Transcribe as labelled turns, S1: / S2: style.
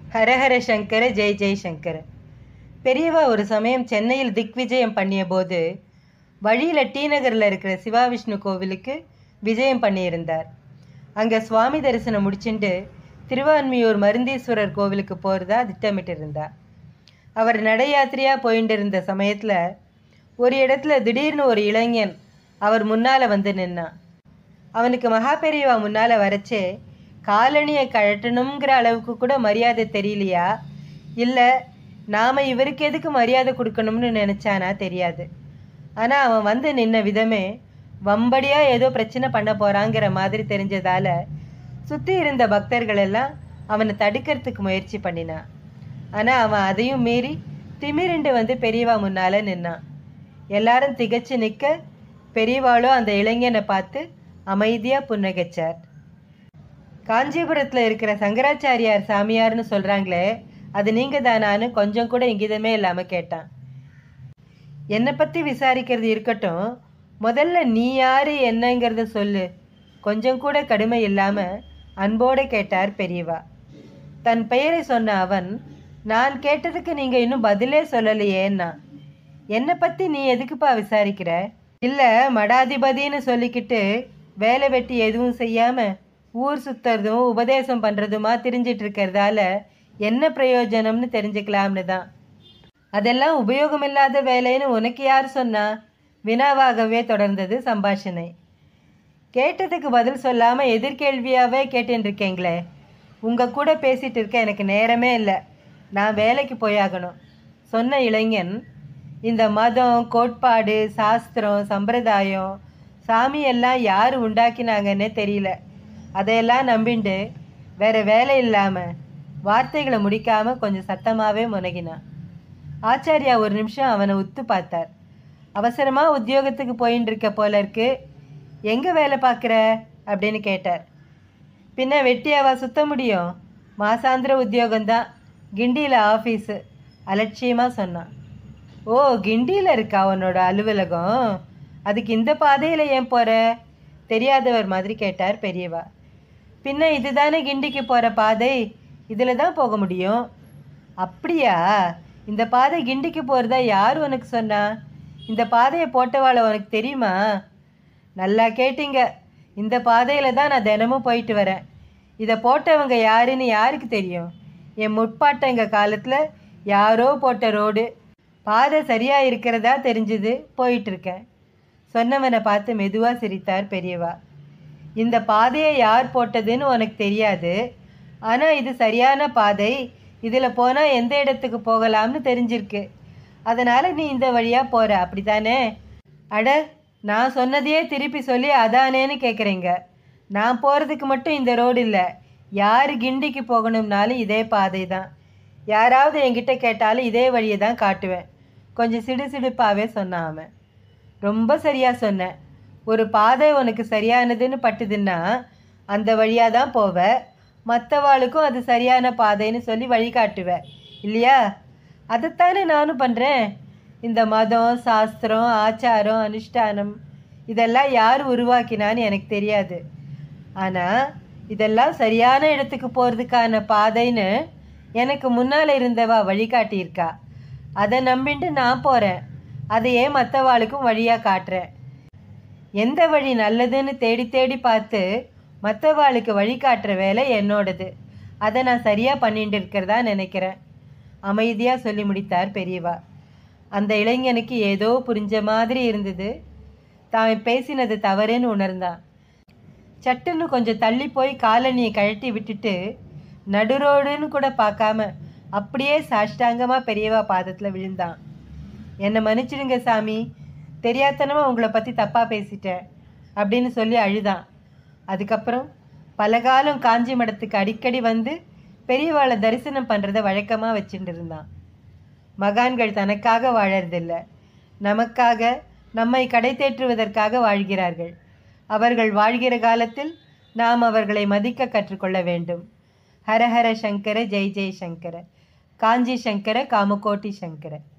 S1: ஹரஹர சங்கர ஜெய் ஜெய் சங்கர பெரியவா ஒரு சமயம் சென்னையில் திக்விஜயம் பண்ணிய போது வழியில் டி நகரில் இருக்கிற சிவா விஷ்ணு கோவிலுக்கு விஜயம் பண்ணியிருந்தார் அங்கே சுவாமி தரிசனம் முடிச்சுட்டு திருவான்மியூர் மருந்தீஸ்வரர் கோவிலுக்கு போகிறதா திட்டமிட்டிருந்தார் அவர் நட யாத்திரையாக போயிட்டு இருந்த சமயத்தில் ஒரு இடத்துல திடீர்னு ஒரு இளைஞன் அவர் முன்னால் வந்து நின்னான் அவனுக்கு மகா பெரியவா முன்னால் வரச்சே காலணியை கழட்டணுங்கிற அளவுக்கு கூட மரியாதை தெரியலையா இல்லை நாம் இவருக்கு எதுக்கு மரியாதை கொடுக்கணும்னு நினச்சானா தெரியாது ஆனால் அவன் வந்து நின்ன விதமே வம்படியாக ஏதோ பிரச்சனை பண்ண போகிறாங்கிற மாதிரி தெரிஞ்சதால சுற்றி இருந்த பக்தர்கள் எல்லாம் அவனை தடுக்கிறதுக்கு முயற்சி பண்ணினான் ஆனால் அவன் அதையும் மீறி திமிரிண்டு வந்து பெரியவா முன்னால் நின்னான் எல்லாரும் திகைச்சு நிற்க பெரியவாளும் அந்த இளைஞனை பார்த்து அமைதியாக புன்னகைச்சார் காஞ்சிபுரத்தில் இருக்கிற சங்கராச்சாரியார் சாமியார்னு சொல்கிறாங்களே அது நீங்கள் தானான்னு கொஞ்சம் கூட இங்கிதமே இல்லாமல் கேட்டான் என்னை பற்றி விசாரிக்கிறது இருக்கட்டும் முதல்ல நீ யாரு என்னங்கிறத சொல்லு கொஞ்சம் கூட கடுமை இல்லாமல் அன்போடு கேட்டார் பெரியவா தன் பெயரை சொன்ன அவன் நான் கேட்டதுக்கு நீங்கள் இன்னும் பதிலே சொல்லலையேன்னா என்னை பற்றி நீ எதுக்குப்பா விசாரிக்கிற இல்லை மடாதிபதின்னு சொல்லிக்கிட்டு வேலை வெட்டி எதுவும் செய்யாமல் ஊர் சுற்றுறதும் உபதேசம் பண்ணுறதுமா திரிஞ்சிட்டு இருக்கிறதால என்ன பிரயோஜனம்னு தெரிஞ்சுக்கலாம்னு தான் அதெல்லாம் உபயோகமில்லாத வேலைன்னு உனக்கு யார் சொன்னா வினாவாகவே தொடர்ந்தது சம்பாஷணை கேட்டதுக்கு பதில் சொல்லாமல் எதிர்கேள்வியாகவே கேட்டுன்னு இருக்கீங்களே உங்கள் கூட பேசிகிட்டு இருக்க எனக்கு நேரமே இல்லை நான் வேலைக்கு போயாகணும் சொன்ன இளைஞன் இந்த மதம் கோட்பாடு சாஸ்திரம் சம்பிரதாயம் சாமி எல்லாம் யார் உண்டாக்கினாங்கன்னே தெரியல அதையெல்லாம் நம்பிண்டு வேற வேலை இல்லாமல் வார்த்தைகளை முடிக்காமல் கொஞ்சம் சத்தமாகவே முனகினான் ஆச்சாரியா ஒரு நிமிஷம் அவனை உத்து பார்த்தார் அவசரமாக உத்தியோகத்துக்கு போயின்னு இருக்க போல இருக்கு எங்கே வேலை பார்க்குற அப்படின்னு கேட்டார் பின்ன வெட்டியாவா சுத்த முடியும் மாசாந்திர உத்தியோகம்தான் கிண்டியில் ஆஃபீஸு அலட்சியமாக சொன்னான் ஓ கிண்டியில் இருக்கா உன்னோட அலுவலகம் அதுக்கு இந்த பாதையில் ஏன் போகிற தெரியாதவர் மாதிரி கேட்டார் பெரியவா பின்ன இதுதானே கிண்டிக்கு போகிற பாதை இதில் தான் போக முடியும் அப்படியா இந்த பாதை கிண்டிக்கு போகிறதா யார் உனக்கு சொன்னா இந்த பாதையை போட்டவாளை உனக்கு தெரியுமா நல்லா கேட்டீங்க இந்த பாதையில் தான் நான் தினமும் போயிட்டு வரேன் இதை போட்டவங்க யாருன்னு யாருக்கு தெரியும் என் முற்பாட்டங்க காலத்தில் யாரோ போட்ட ரோடு பாதை சரியாக இருக்கிறதா தெரிஞ்சுது போயிட்டுருக்கேன் சொன்னவனை பார்த்து மெதுவாக சிரித்தார் பெரியவா இந்த பாதையை யார் போட்டதுன்னு உனக்கு தெரியாது ஆனால் இது சரியான பாதை இதில் போனால் எந்த இடத்துக்கு போகலாம்னு தெரிஞ்சிருக்கு அதனால் நீ இந்த வழியாக போகிற அப்படி தானே அட நான் சொன்னதையே திருப்பி சொல்லி அதானேன்னு கேட்குறீங்க நான் போகிறதுக்கு மட்டும் இந்த ரோடு இல்லை யார் கிண்டிக்கு போகணும்னாலும் இதே பாதை தான் யாராவது என்கிட்ட கேட்டாலும் இதே வழியை தான் காட்டுவேன் கொஞ்சம் சிடுசிடுப்பாகவே சொன்னான் அவன் ரொம்ப சரியாக சொன்னேன் ஒரு பாதை உனக்கு சரியானதுன்னு பட்டுதுன்னா அந்த வழியாக தான் போவ மற்றவாளுக்கும் அது சரியான பாதைன்னு சொல்லி வழிகாட்டுவ இல்லையா அதைத்தானே நானும் பண்ணுறேன் இந்த மதம் சாஸ்திரம் ஆச்சாரம் அனுஷ்டானம் இதெல்லாம் யார் உருவாக்கினான்னு எனக்கு தெரியாது ஆனால் இதெல்லாம் சரியான இடத்துக்கு போகிறதுக்கான பாதைன்னு எனக்கு முன்னால் இருந்தவா வழிகாட்டியிருக்கா அதை நம்பிட்டு நான் போகிறேன் அதையே மற்றவாளுக்கும் வழியாக காட்டுறேன் எந்த வழி நல்லதுன்னு தேடி தேடி பார்த்து மற்றவாளுக்கு வழி காட்டுற வேலை என்னோடது அதை நான் சரியாக பண்ணிட்டு இருக்கிறதா நினைக்கிறேன் அமைதியாக சொல்லி முடித்தார் பெரியவா அந்த இளைஞனுக்கு ஏதோ புரிஞ்ச மாதிரி இருந்தது தான் பேசினது தவறுன்னு உணர்ந்தான் சட்டுன்னு கொஞ்சம் தள்ளி போய் காலணியை கழட்டி விட்டுட்டு நடுரோடுன்னு கூட பார்க்காம அப்படியே சாஷ்டாங்கமாக பெரியவா பாதத்தில் விழுந்தான் என்னை மன்னிச்சிடுங்க சாமி தெரியாதனமாக உங்களை பற்றி தப்பாக பேசிட்டேன் அப்படின்னு சொல்லி அழுதான் அதுக்கப்புறம் பல காலம் காஞ்சி மடத்துக்கு அடிக்கடி வந்து பெரியவாளை தரிசனம் பண்ணுறத வழக்கமாக வச்சுட்டு இருந்தான் மகான்கள் தனக்காக வாழறதில்ல நமக்காக நம்மை கடை தேற்றுவதற்காக வாழ்கிறார்கள் அவர்கள் வாழ்கிற காலத்தில் நாம் அவர்களை மதிக்க கற்றுக்கொள்ள வேண்டும் ஹரஹர சங்கர ஜெய் ஜெய் சங்கர காஞ்சி சங்கர காமகோட்டி சங்கர